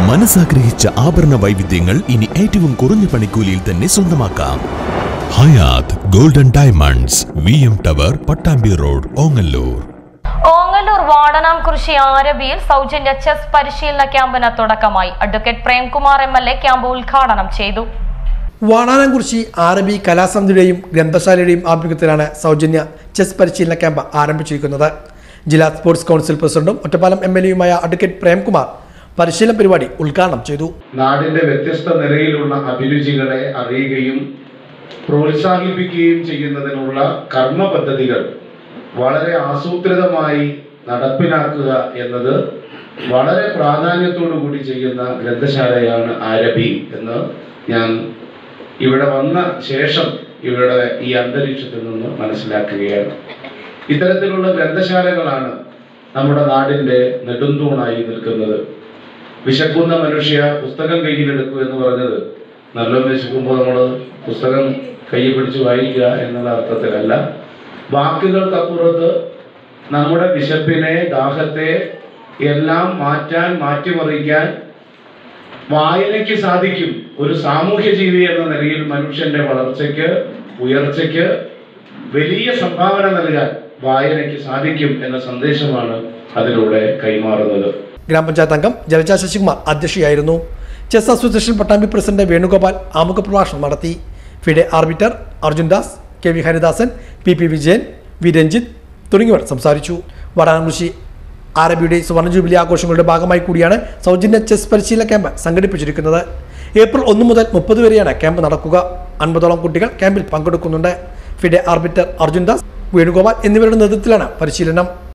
മനസ്സാഗ്രഹിച്ച ആഭരണ വൈവിധ്യങ്ങൾ ഇനി ഏറ്റവും കുറഞ്ഞ പണിക്കൂലിയിൽ തന്നെ സ്വന്തമാക്കാം Hayat golden diamonds V M tower Pattambi road Ongallur Ongallur Vadanamkurissi ആരബിയിൽ സൗജന്യ ചെസ് പരിശീലന ക്യാമ്പിന് തുടക്കമായി advocate Premkumar M L A camp ഉദ്ഘാടനം ചെയ്തു വാണാനംകുറിശി അറബി കലാസമിതിയുടെയും ഗ്രന്ഥശാലയുടെയും ആഭിമുഖ്യത്തിലാണ് സൗജന്യ ചെസ് പരിശീലന ക്യാമ്പ് ആരംഭിച്ചിരിക്കുന്നത് ജില്ലാ സ്പോർട്സ് കൗൺസിൽ പ്രസിഡന്റും ഒറ്റപ്പാലം എം എൽ എയുമായ അഡ്വക്കേറ്റ് പ്രേംകുമാർ പരിശീലന പരിപാടി ഉദ്ഘാടനം ചെയ്തു നാടിന്റെ വ്യത്യസ്ത നിലയിലുള്ള അഭിരുചികളെ അറിയുകയും പ്രോത്സാഹിപ്പിക്കുകയും ചെയ്യുന്നതിനുള്ള കർമ്മ പദ്ധതികൾ വളരെ ആസൂത്രിതമായി നടപ്പിലാക്കുക എന്നത് വളരെ പ്രാധാന്യത്തോടു കൂടി ചെയ്യുന്ന ഗ്രന്ഥശാലയാണ് ആരബി എന്ന് ഞാൻ ഇവിടെ വന്ന ശേഷം ഇവിടെ ഈ അന്തരീക്ഷത്തിൽ നിന്ന് മനസ്സിലാക്കുകയാണ് ഇത്തരത്തിലുള്ള ഗ്രന്ഥശാലകളാണ് നമ്മുടെ നാടിന്റെ നെടുന്തൂണായി നിൽക്കുന്നത് വിശക്കുന്ന മനുഷ്യ പുസ്തകം കയ്യിലെടുക്കൂ എന്ന് പറഞ്ഞത് നല്ല വിശക്കുമ്പോൾ നമ്മൾ പുസ്തകം കയ്യിൽ പിടിച്ച് വായിക്കുക എന്നുള്ള അർത്ഥത്തിലല്ല വാക്കുകൾക്കപ്പുറത്ത് നമ്മുടെ വിശപ്പിനെ ദാഹത്തെ എല്ലാം മാറ്റാൻ മാറ്റിമറിക്കാൻ വായനയ്ക്ക് സാധിക്കും ഒരു സാമൂഹ്യ ജീവി എന്ന നിലയിൽ മനുഷ്യന്റെ വളർച്ചയ്ക്ക് ഉയർച്ചയ്ക്ക് വലിയ സംഭാവന നൽകാൻ വായനയ്ക്ക് സാധിക്കും എന്ന സന്ദേശമാണ് അതിലൂടെ കൈമാറുന്നത് ഗ്രാമപഞ്ചായത്ത് അംഗം ജലജ ശശികുമാർ അധ്യക്ഷയായിരുന്നു chess association Pattambi president Venugopal ആമുഖ പ്രഭാഷണം നടത്തി FIDE arbiter Arjun Das K V Haridasan P P Vijayan V Ranjith തുടങ്ങിയവർ സംസാരിച്ചു വടാനംകുശി ആരബിയുടെ സുവർണ്ണ ജൂബിലി ആഘോഷങ്ങളുടെ ഭാഗമായി കൂടിയാണ് സൗജന്യ ചെസ് പരിശീലന ക്യാമ്പ് സംഘടിപ്പിച്ചിരിക്കുന്നത് ഏപ്രിൽ ഒന്ന് മുതൽ മുപ്പത് വരെയാണ് ക്യാമ്പ് നടക്കുക അൻപതോളം കുട്ടികൾ ക്യാമ്പിൽ പങ്കെടുക്കുന്നുണ്ട് ഫിഡെ ആർബിറ്റർ അർജുൻ ദാസ് വേണുഗോപാൽ എന്നിവരുടെ നേതൃത്വത്തിലാണ് പരിശീലനം